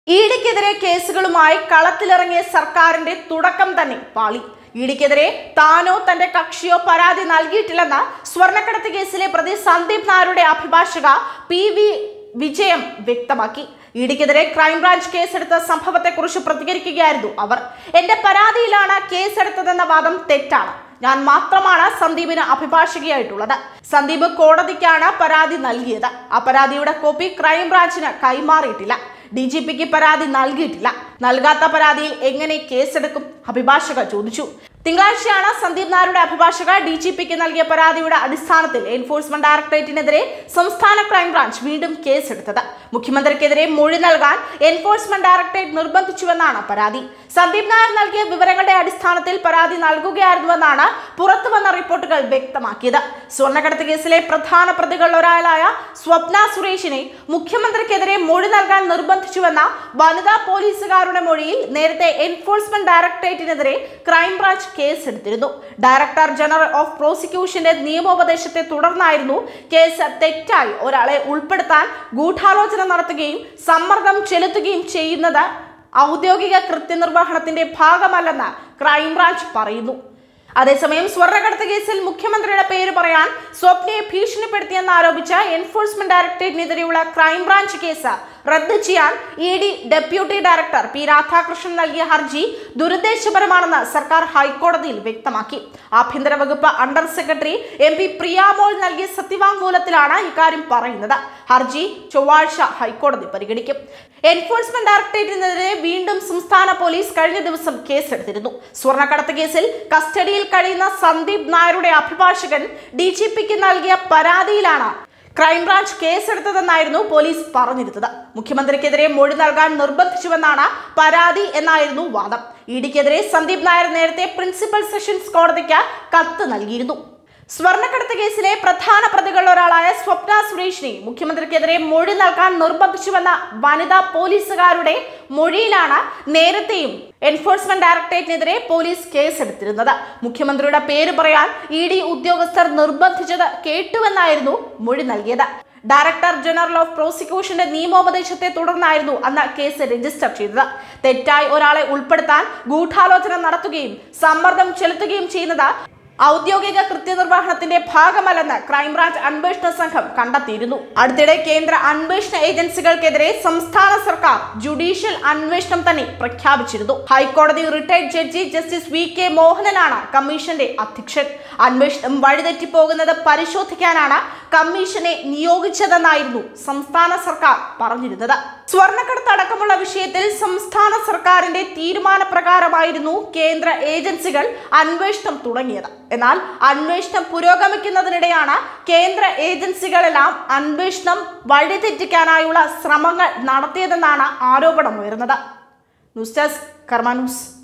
ഇഡിക്കെതിരെ കേസുകളുമായി കളത്തിലിറങ്ങിയ സർക്കാരിന്റെ തുടക്കം തന്നെ പാളി ഇഡിക്കെതിരെ താനോ തന്റെ കക്ഷിയോ പരാതി നൽകിയിട്ടില്ലെന്ന് സ്വർണ്ണക്കടത്ത് കേസിലെ പ്രതി സന്ദീപ് നായരുടെ അഭിഭാഷക പി വി വിജയം വ്യക്തമാക്കി ഇഡിക്കെതിരെ ക്രൈംബ്രാഞ്ച് കേസെടുത്ത സംഭവത്തെക്കുറിച്ച് പ്രതികരിക്കുകയായിരുന്നു അവർ എന്റെ പരാതിയിലാണ് കേസെടുത്തതെന്ന വാദം തെറ്റാണ് ഞാൻ മാത്രമാണ് സന്ദീപിന് അഭിഭാഷകയായിട്ടുള്ളത് സന്ദീപ് കോടതിക്കാണ് പരാതി നൽകിയത് ആ പരാതിയുടെ കോപ്പി ക്രൈംബ്രാഞ്ചിന് കൈമാറിയിട്ടില്ല ഡി ജി പിക്ക് പരാതി നൽകിയിട്ടില്ല നൽകാത്ത പരാതിയിൽ എങ്ങനെ കേസെടുക്കും അഭിഭാഷക ചോദിച്ചു തിങ്കളാഴ്ചയാണ് സന്ദീപ് നായരുടെ അഭിഭാഷക ഡി ജി പിക്ക് നൽകിയ പരാതിയുടെ അടിസ്ഥാനത്തിൽ എൻഫോഴ്സ്മെന്റ് ഡയറക്ടറേറ്റിനെതിരെ സംസ്ഥാന ക്രൈംബ്രാഞ്ച് വീണ്ടും കേസെടുത്തത് മുഖ്യമന്ത്രിക്കെതിരെ മൊഴി നൽകാൻ എൻഫോഴ്സ്മെന്റ് ഡയറക്ടറേറ്റ് നിർബന്ധിച്ചുവെന്നാണ് പരാതി സന്ദീപ് നായർ നൽകിയ വിവരങ്ങളുടെ അടിസ്ഥാനത്തിൽ പരാതി നൽകുകയായിരുന്നുവെന്നാണ് പുറത്തുവന്ന റിപ്പോർട്ടുകൾ വ്യക്തമാക്കിയത് സ്വർണ്ണക്കടത്ത് കേസിലെ പ്രധാന പ്രതികളിൽ ഒരാളായ സ്വപ്ന സുരേഷിനെ മുഖ്യമന്ത്രിക്കെതിരെ മൊഴി നൽകാൻ നിർബന്ധിച്ചുവെന്ന വനിതാ പോലീസുകാരുടെ മൊഴിയിൽ നേരത്തെ എൻഫോഴ്സ്മെന്റ് ഡയറക്ടറേറ്റിനെതിരെ ക്രൈംബ്രാഞ്ച് കേസെടുത്തിരുന്നു ഡയറക്ടർ ജനറൽ ഓഫ് പ്രോസിക്യൂഷന്റെ നിയമോപദേശത്തെ തുടർന്നായിരുന്നു കേസ് തെറ്റായി ഒരാളെ ഉൾപ്പെടുത്താൻ ഗൂഢാലോചന നടത്തുകയും സമ്മർദ്ദം ചെലുത്തുകയും ചെയ്യുന്നത് ഔദ്യോഗിക കൃത്യനിർവഹണത്തിന്റെ ഭാഗമല്ലെന്ന് ക്രൈംബ്രാഞ്ച് പറയുന്നു അതേസമയം സ്വർണ്ണക്കടത്ത് കേസിൽ മുഖ്യമന്ത്രിയുടെ പേര് പറയാൻ സ്വപ്നയെ ഭീഷണിപ്പെടുത്തിയെന്ന് ആരോപിച്ച എൻഫോഴ്സ്മെന്റ് ഡയറക്ടറേറ്റിനെതിരെയുള്ള ക്രൈംബ്രാഞ്ച് കേസ് റദ്ദ് ചെയ്യാൻ E D deputy director P Radhakrishnan നൽകിയ ഹർജി ദുരുദ്ദേശപരമാണെന്ന് സർക്കാർ ഹൈക്കോടതിയിൽ വ്യക്തമാക്കി ആഭ്യന്തര വകുപ്പ് under secretary M P Priyamol നൽകിയ സത്യവാങ്മൂലത്തിലാണ് ഇക്കാര്യം പറയുന്നത് ഹർജി ചൊവ്വാഴ്ച ഹൈക്കോടതി പരിഗണിക്കും എൻഫോഴ്സ്മെന്റ് ഡയറക്ടറേറ്റിനെതിരെ വീണ്ടും സംസ്ഥാന പോലീസ് കഴിഞ്ഞ ദിവസം കേസെടുത്തിരുന്നു സ്വർണ്ണക്കടത്ത് കേസിൽ കസ്റ്റഡിയിൽ കഴിയുന്ന സന്ദീപ് നായരുടെ അഭിഭാഷകൻ ഡി ജി പിക്ക് നൽകിയ പരാതിയിലാണ് ക്രൈംബ്രാഞ്ച് കേസെടുത്തതെന്നായിരുന്നു പോലീസ് പറഞ്ഞിരുന്നത് മുഖ്യമന്ത്രിക്കെതിരെ മൊഴി നൽകാൻ നിർബന്ധിച്ചുവെന്നാണ് പരാതി എന്നായിരുന്നു വാദം ഇഡിക്കെതിരെ സന്ദീപ് നായർ നേരത്തെ പ്രിൻസിപ്പൽ സെഷൻസ് കോടതിക്ക് കത്ത് നൽകിയിരുന്നു സ്വർണ്ണക്കടത്ത് കേസിലെ പ്രധാന പ്രതികളിൽ ഒരാളായ സ്വപ്ന സുരേഷിനെ മുഖ്യമന്ത്രിക്കെതിരെ മൊഴി നൽകാൻ നിർബന്ധിച്ചുവെന്ന വനിതാ പോലീസുകാരുടെ മൊഴിയിലാണ് നേരത്തെയും എൻഫോഴ്സ്മെന്റ് ഡയറക്ടറേറ്റിനെതിരെ പോലീസ് കേസെടുത്തിരുന്നത് മുഖ്യമന്ത്രിയുടെ പേര് പറയാൻ ഇ ഡി ഉദ്യോഗസ്ഥർ നിർബന്ധിച്ചത് കേട്ടുവെന്നായിരുന്നു മൊഴി നൽകിയത് ഡയറക്ടർ ജനറൽ ഓഫ് പ്രോസിക്യൂഷന്റെ നിയമോപദേശത്തെ തുടർന്നായിരുന്നു അന്ന് കേസ് രജിസ്റ്റർ ചെയ്തത് തെറ്റായി ഒരാളെ ഉൾപ്പെടുത്താൻ ഗൂഢാലോചന നടത്തുകയും സമ്മർദ്ദം ചെലുത്തുകയും ചെയ്യുന്നത് ഔദ്യോഗിക കൃത്യനിർവഹണത്തിന്റെ ഭാഗമല്ലെന്ന് ക്രൈംബ്രാഞ്ച് അന്വേഷണ സംഘം കണ്ടെത്തിയിരുന്നു അടുത്തിടെ കേന്ദ്ര അന്വേഷണ ഏജൻസികൾക്കെതിരെ സംസ്ഥാന സർക്കാർ ജുഡീഷ്യൽ അന്വേഷണം തന്നെ പ്രഖ്യാപിച്ചിരുന്നു ഹൈക്കോടതി retired judge justice V K മോഹനനാണ് കമ്മീഷന്റെ അധ്യക്ഷൻ അന്വേഷണം വഴിതെറ്റിപ്പോകുന്നത് പരിശോധിക്കാനാണ് കമ്മീഷനെ നിയോഗിച്ചതെന്നായിരുന്നു സംസ്ഥാന സർക്കാർ പറഞ്ഞിരുന്നത് സ്വർണ്ണക്കടത്ത് അടക്കമുള്ള വിഷയത്തിൽ സംസ്ഥാന സർക്കാരിന്റെ തീരുമാനപ്രകാരമായിരുന്നു കേന്ദ്ര ഏജൻസികൾ അന്വേഷണം തുടങ്ങിയത് എന്നാൽ അന്വേഷണം പുരോഗമിക്കുന്നതിനിടെയാണ് കേന്ദ്ര ഏജൻസികളെല്ലാം അന്വേഷണം വഴിതെറ്റിക്കാനായുള്ള ശ്രമങ്ങൾ നടത്തിയതെന്നാണ് ആരോപണമുയർന്നത് ന്യൂസ് ഡെസ്ക് കർമ്മ ന്യൂസ്